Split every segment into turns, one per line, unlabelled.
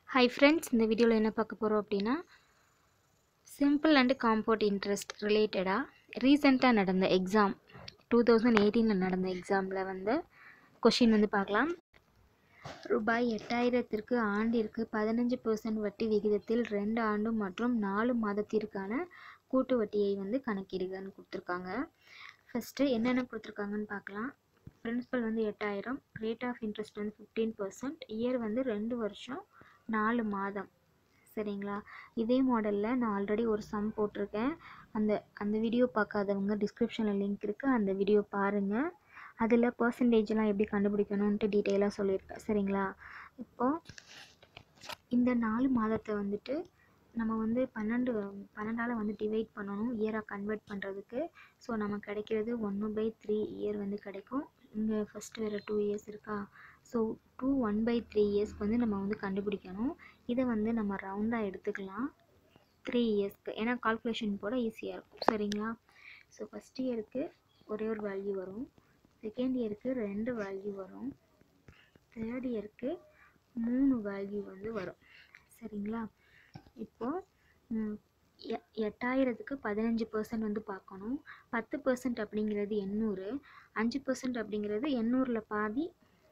hi friends இந்த வீடியோவில் என்ன பார்க்க போகிறோம் அப்படின்னா சிம்பிள் அண்ட் காம்பவுண்ட் இன்ட்ரெஸ்ட் ரிலேட்டடாக ரீசெண்டாக நடந்த எக்ஸாம் டூ தௌசண்ட் எயிட்டீனில் நடந்த எக்ஸாமில் வந்து கொஷின் வந்து பார்க்கலாம் ரூபாய் எட்டாயிரத்திற்கு ஆண்டிற்கு பதினஞ்சு பர்சன்ட் வட்டி விகிதத்தில் ரெண்டு ஆண்டு மற்றும் நாலு மாதத்திற்கான கூட்டு வட்டியை வந்து கணக்கிடுகன்னு கொடுத்துருக்காங்க ஃபஸ்ட்டு என்னென்ன கொடுத்துருக்காங்கன்னு பார்க்கலாம் பிரின்சிபல் வந்து எட்டாயிரம் ரேட் ஆஃப் இன்ட்ரெஸ்ட் வந்து ஃபிஃப்டீன் பர்சன்ட் இயர் வந்து ரெண்டு வருஷம் நாலு மாதம் சரிங்களா இதே மாடலில் நான் ஆல்ரெடி ஒரு சம் போட்டிருக்கேன் அந்த அந்த வீடியோ பார்க்காதவங்க டிஸ்கிரிப்ஷனில் லிங்க் இருக்குது அந்த வீடியோ பாருங்கள் அதில் பர்சன்டேஜ்லாம் எப்படி கண்டுபிடிக்கணுன்ட்டு டீட்டெயிலாக சொல்லியிருக்கேன் சரிங்களா இப்போது இந்த நாலு மாதத்தை வந்துட்டு நம்ம வந்து பன்னெண்டு பன்னெண்டால் வந்து டிவைட் பண்ணணும் இயராக கன்வெர்ட் பண்ணுறதுக்கு ஸோ நமக்கு கிடைக்கிறது ஒன்று பை த்ரீ இயர் வந்து கிடைக்கும் இங்கே ஃபஸ்ட்டு வேறு டூ இயர்ஸ் இருக்கா so two one by three இயர்ஸ்க்கு வந்து நம்ம வந்து கண்டுபிடிக்கணும் இதை வந்து நம்ம ரவுண்டாக எடுத்துக்கலாம் த்ரீ இயர்ஸ்க்கு ஏன்னா கால்குலேஷன் போட ஈஸியாக இருக்கும் சரிங்களா ஸோ ஃபஸ்ட் இயருக்கு ஒரே ஒரு வேல்யூ வரும் செகண்ட் இயருக்கு ரெண்டு வேல்யூ வரும் தேர்ட் இயருக்கு மூணு வேல்யூ வந்து வரும் சரிங்களா இப்போது எட்டாயிரத்துக்கு பதினஞ்சு பர்சன்ட் வந்து பார்க்கணும் பத்து பர்சன்ட் அப்படிங்கிறது எண்ணூறு அஞ்சு பர்சன்ட் அப்படிங்கிறது எண்ணூறில் பாதி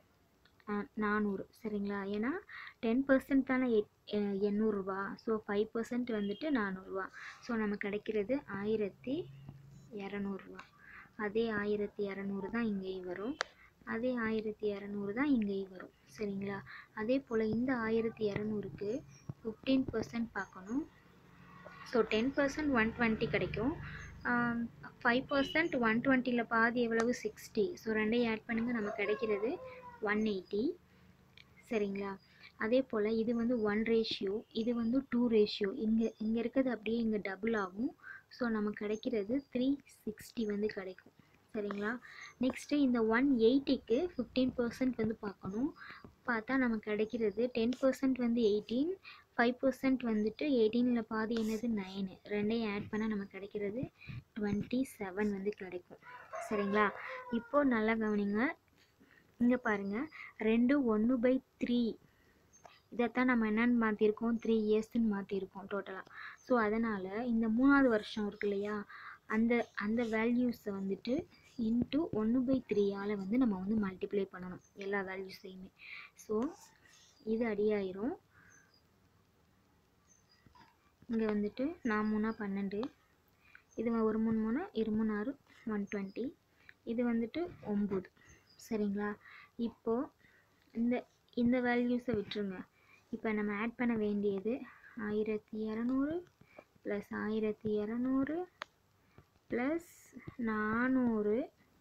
நானூறு சரிங்களா ஏன்னா டென் பர்சன்ட் தானே எட் எண்ணூறுரூவா ஸோ ஃபைவ் பர்சன்ட் வந்துட்டு நானூறுரூவா ஸோ நமக்கு கிடைக்கிறது ஆயிரத்தி இரநூறுவா அதே ஆயிரத்தி இரநூறு தான் இங்கேயும் வரும் அதே ஆயிரத்தி இரநூறு தான் இங்கேயும் வரும் சரிங்களா அதே போல் இந்த ஆயிரத்தி இரநூறுக்கு ஃபிஃப்டீன் பர்சன்ட் பார்க்கணும் so ten percent one twenty கிடைக்கும் ஃபைவ் பர்சன்ட் ஒன் டுவெண்ட்டியில் பாதி எவ்வளவு சிக்ஸ்டி ஸோ ரெண்டையும் ஆட் பண்ணுங்கள் நமக்கு கிடைக்கிறது ஒன் எயிட்டி சரிங்களா அதே போல் இது வந்து ஒன் ரேஷியோ இது வந்து டூ ரேஷியோ இங்கே இங்கே இருக்கிறது அப்படியே இங்கே டபுள் ஆகும் ஸோ நமக்கு கிடைக்கிறது த்ரீ சிக்ஸ்டி வந்து கிடைக்கும் சரிங்களா நெக்ஸ்ட்டு இந்த ஒன் எயிட்டிக்கு ஃபிஃப்டீன் பர்சன்ட் வந்து பார்க்கணும் பார்த்தா நமக்கு கிடைக்கிறது டென் பர்சன்ட் வந்து எயிட்டீன் ஃபைவ் பர்சன்ட் வந்துட்டு எயிட்டீனில் பாதி என்னது நைனு ரெண்டையும் ஆட் பண்ணால் நமக்கு கிடைக்கிறது டுவெண்ட்டி செவன் வந்து கிடைக்கும் சரிங்களா இப்போது நல்லா கவனிங்க இங்கே பாருங்கள் ரெண்டு ஒன்று பை த்ரீ இதைத்தான் நம்ம என்னென்னு மாற்றிருக்கோம் த்ரீ இயர்ஸ்ன்னு மாற்றிருக்கோம் டோட்டலாக ஸோ அதனால் இந்த மூணாவது வருஷம் இருக்கு இல்லையா அந்த அந்த வேல்யூஸை வந்துட்டு இன்ட்டு ஒன்று பை த்ரீயால் வந்து நம்ம வந்து மல்டிப்ளை பண்ணணும் எல்லா வேல்யூஸையுமே ஸோ இது அடியாயிரும் இங்கே வந்துட்டு நான் மூணா பன்னெண்டு இது ஒரு மூணு மூணு இரு மூணு ஆறு ஒன் டுவெண்ட்டி இது வந்துட்டு ஒம்பது சரிங்களா இப்போது இந்த இந்த வேல்யூஸை விட்டுருங்க இப்போ நம்ம ஆட் பண்ண வேண்டியது ஆயிரத்தி இரநூறு ப்ளஸ் ஆயிரத்தி இரநூறு ப்ளஸ் நானூறு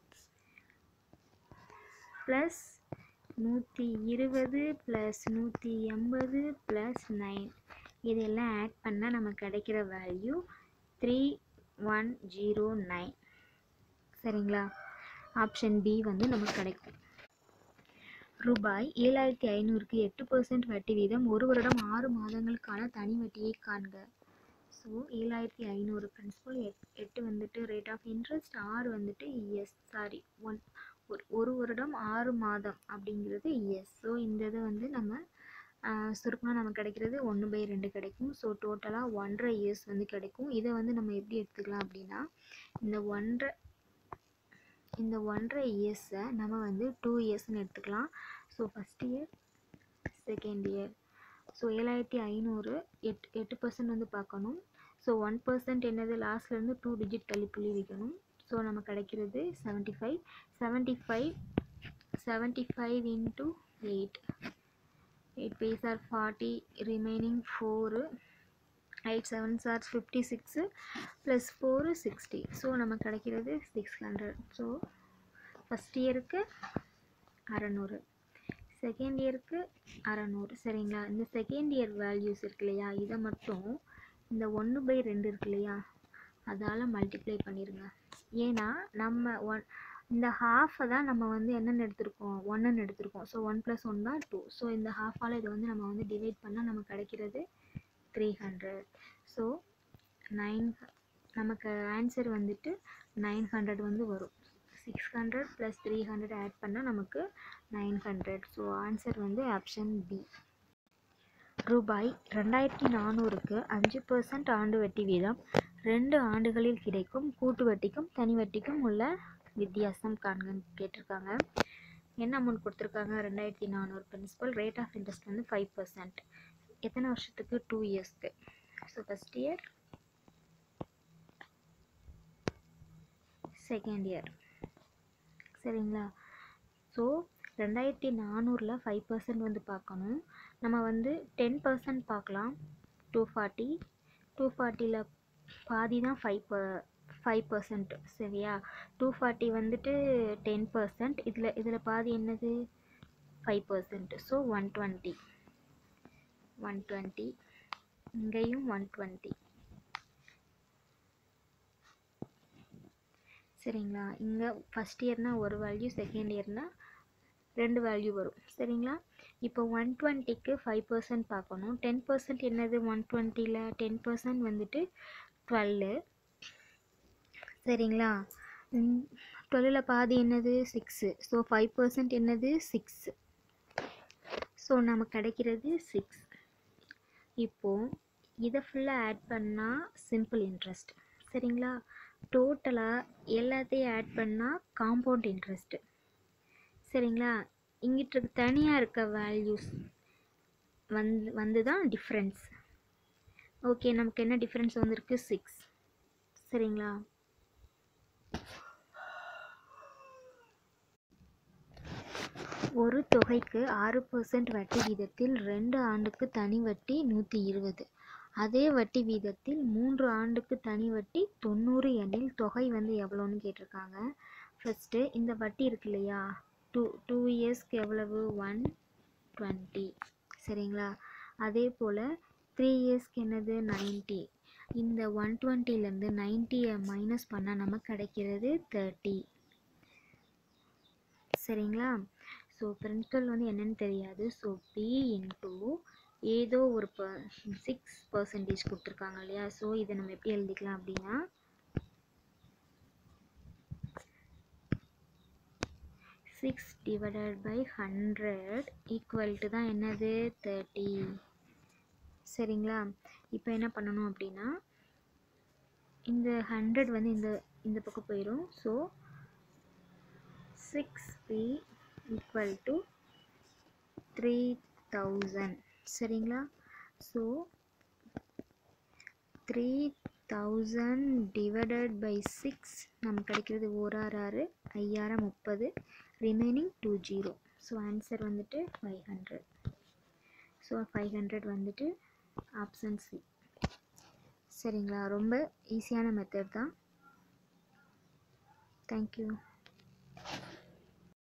ப்ளஸ் நூற்றி இருபது ப்ளஸ் நூற்றி எண்பது ப்ளஸ் நைன் இதெல்லாம் ஆட் பண்ணால் நமக்கு கிடைக்கிற value three one zero nine சரிங்களா ஆப்ஷன் பி வந்து நமக்கு கிடைக்கும் ரூபாய் ஏழாயிரத்தி ஐநூறுக்கு எட்டு பர்சன்ட் வட்டி வீதம் ஒரு வருடம் ஆறு மாதங்களுக்கான தனி வட்டியை காண்க ஸோ ஏழாயிரத்தி ஐநூறு பிரின்சிபல் எட் எட்டு வந்துட்டு ரேட் ஆஃப் இன்ட்ரெஸ்ட் ஆறு வந்துட்டு இஎஸ் சாரி ஒன் ஒரு ஒரு வருடம் ஆறு மாதம் அப்படிங்கிறது இஎஸ் ஸோ இந்த இதை வந்து நம்ம சுருக்கமாக நமக்கு கிடைக்கிறது ஒன்று பை ரெண்டு கிடைக்கும் ஸோ டோட்டலாக ஒன்றரை இயர்ஸ் வந்து கிடைக்கும் இதை வந்து நம்ம எப்படி எடுத்துக்கலாம் அப்படின்னா இந்த ஒன்றரை இந்த ஒன்றரை இயர்ஸை நம்ம வந்து டூ இயர்ஸ்னு எடுத்துக்கலாம் so first year second year so ஏழாயிரத்தி ஐநூறு எட் எட்டு பர்சன்ட் வந்து பார்க்கணும் ஸோ ஒன் பர்சன்ட் என்னது லாஸ்ட்லேருந்து டூ டிஜிட் தள்ளி புள்ளி வைக்கணும் ஸோ நமக்கு கிடைக்கிறது seventy five seventy five seventy five into eight eight fives are forty remaining four eight sevens are fifty six plus four sixty so நமக்கு கிடைக்கிறது சிக்ஸ் ஹண்ட்ரட் ஸோ ஃபஸ்ட் இயருக்கு அறநூறு செகண்ட் இயருக்கு அறநூறு சரிங்களா இந்த செகண்ட் இயர் வேல்யூஸ் இருக்கு இல்லையா இதை மட்டும் இந்த ஒன்று பை ரெண்டு இருக்கு இல்லையா அதால் மல்டிப்ளை பண்ணிடுங்க ஏன்னா நம்ம ஒன் இந்த ஹாஃபை தான் நம்ம வந்து என்னென்னு எடுத்திருக்கோம் ஒன்றுன்னு எடுத்திருக்கோம் ஸோ ஒன் ப்ளஸ் ஒன் தான் டூ ஸோ இந்த ஹாஃபால் இதை வந்து நம்ம வந்து டிவைட் பண்ணால் நமக்கு கிடைக்கிறது த்ரீ ஹண்ட்ரட் ஸோ நைன் நமக்கு ஆன்சர் வந்துட்டு நைன் ஹண்ட்ரட் வந்து வரும் six hundred plus three hundred add பண்ணால் நமக்கு நைன் ஹண்ட்ரட் ஸோ ஆன்சர் வந்து ஆப்ஷன் பி ரூபாய் ரெண்டாயிரத்தி நானூறுக்கு அஞ்சு பர்சன்ட் ஆண்டு வட்டி வீதம் ரெண்டு ஆண்டுகளில் கிடைக்கும் கூட்டு வட்டிக்கும் தனி வட்டிக்கும் உள்ள வித்தியாசம் காண்கன்னு கேட்டிருக்காங்க என்ன அமௌண்ட் கொடுத்துருக்காங்க ரெண்டாயிரத்தி நானூறு பிரின்சிபல் ரேட் ஆஃப் இன்ட்ரெஸ்ட் வந்து ஃபைவ் பர்சன்ட் எத்தனை வருஷத்துக்கு டூ இயர்ஸ்க்கு so first year second year சரிங்களா ஸோ ரெண்டாயிரத்தி நானூறில் ஃபைவ் பர்சன்ட் வந்து பார்க்கணும் நம்ம வந்து டென் பர்சன்ட் பார்க்கலாம் டூ ஃபார்ட்டி டூ ஃபார்ட்டியில் பாதி தான் ஃபைவ் ப ஃபைவ் பர்சன்ட் சரியா டூ ஃபார்ட்டி வந்துட்டு டென் பர்சன்ட் இதில் இதில் பாதி என்னது five percent so one twenty one twenty இங்கேயும் ஒன் டுவெண்ட்டி சரிங்களா இங்கே ஃபஸ்ட் இயர்னால் ஒரு வேல்யூ செகண்ட் இயர்னால் ரெண்டு வேல்யூ வரும் சரிங்களா இப்போ ஒன் டுவெண்ட்டிக்கு ஃபைவ் பர்சன்ட் பார்க்கணும் டென் பர்சன்ட் என்னது ஒன் டுவெண்ட்டியில் டென் பர்சன்ட் வந்துட்டு டுவெல்லு சரிங்களா டுவெல்லில் பாதி என்னது சிக்ஸு ஸோ ஃபைவ் பர்சன்ட் என்னது சிக்ஸு ஸோ நமக்கு கிடைக்கிறது சிக்ஸ் இப்போது இதை ஃபுல்லாக ஆட் பண்ணால் சிம்பிள் இன்ட்ரெஸ்ட் சரிங்களா டோட்டலாக எல்லாத்தையும் ஆட் பண்ணால் காம்பவுண்ட் இன்ட்ரெஸ்ட்டு சரிங்களா இங்கிட்டு தனியாக இருக்க வேல்யூஸ் வந்து வந்து தான் டிஃப்ரென்ஸ் ஓகே நமக்கு என்ன டிஃப்ரென்ஸ் வந்திருக்கு சிக்ஸ் சரிங்களா ஒரு தொகைக்கு ஆறு பர்சன்ட் வட்டி வீதத்தில் ரெண்டு ஆண்டுக்கு தனி வட்டி நூற்றி இருபது அதே வட்டி வீதத்தில் மூன்று ஆண்டுக்கு தனி வட்டி தொண்ணூறு எனில் தொகை வந்து எவ்வளோன்னு கேட்டிருக்காங்க ஃபஸ்ட்டு இந்த வட்டி இருக்கு இல்லையா டூ டூ இயர்ஸ்க்கு எவ்வளவு ஒன் டுவெண்ட்டி சரிங்களா அதே போல் த்ரீ இயர்ஸ்க்கு என்னது நைன்ட்டி இந்த ஒன் டுவெண்ட்டிலேருந்து நைன்ட்டியை மைனஸ் பண்ணால் நமக்கு கிடைக்கிறது தேர்ட்டி சரிங்களா ஸோ பிரின்சிபல் வந்து என்னன்னு தெரியாது ஸோ பி இன்டூ ஏதோ ஒரு ப சிக்ஸ் பர்சன்டேஜ் கொடுத்துருக்காங்க இல்லையா ஸோ இதை நம்ம எப்படி எழுதிக்கலாம் அப்படின்னா six divided by hundred equal to தான் என்னது தேர்ட்டி சரிங்களா இப்போ என்ன பண்ணணும் அப்படின்னா இந்த ஹண்ட்ரட் வந்து இந்த இந்த பக்கம் போயிடும் so six B equal to three thousand சரிங்களா so three thousand divided by six நமக்கு கிடைக்கிறது ஓர் ஆறு ஆறு ஐயாயிரம் முப்பது remaining two zero so answer வந்துட்டு five hundred so five hundred வந்துட்டு ஆப்ஷன் சி சரிங்களா ரொம்ப ஈஸியான மெத்தட் தான் தேங்க்யூ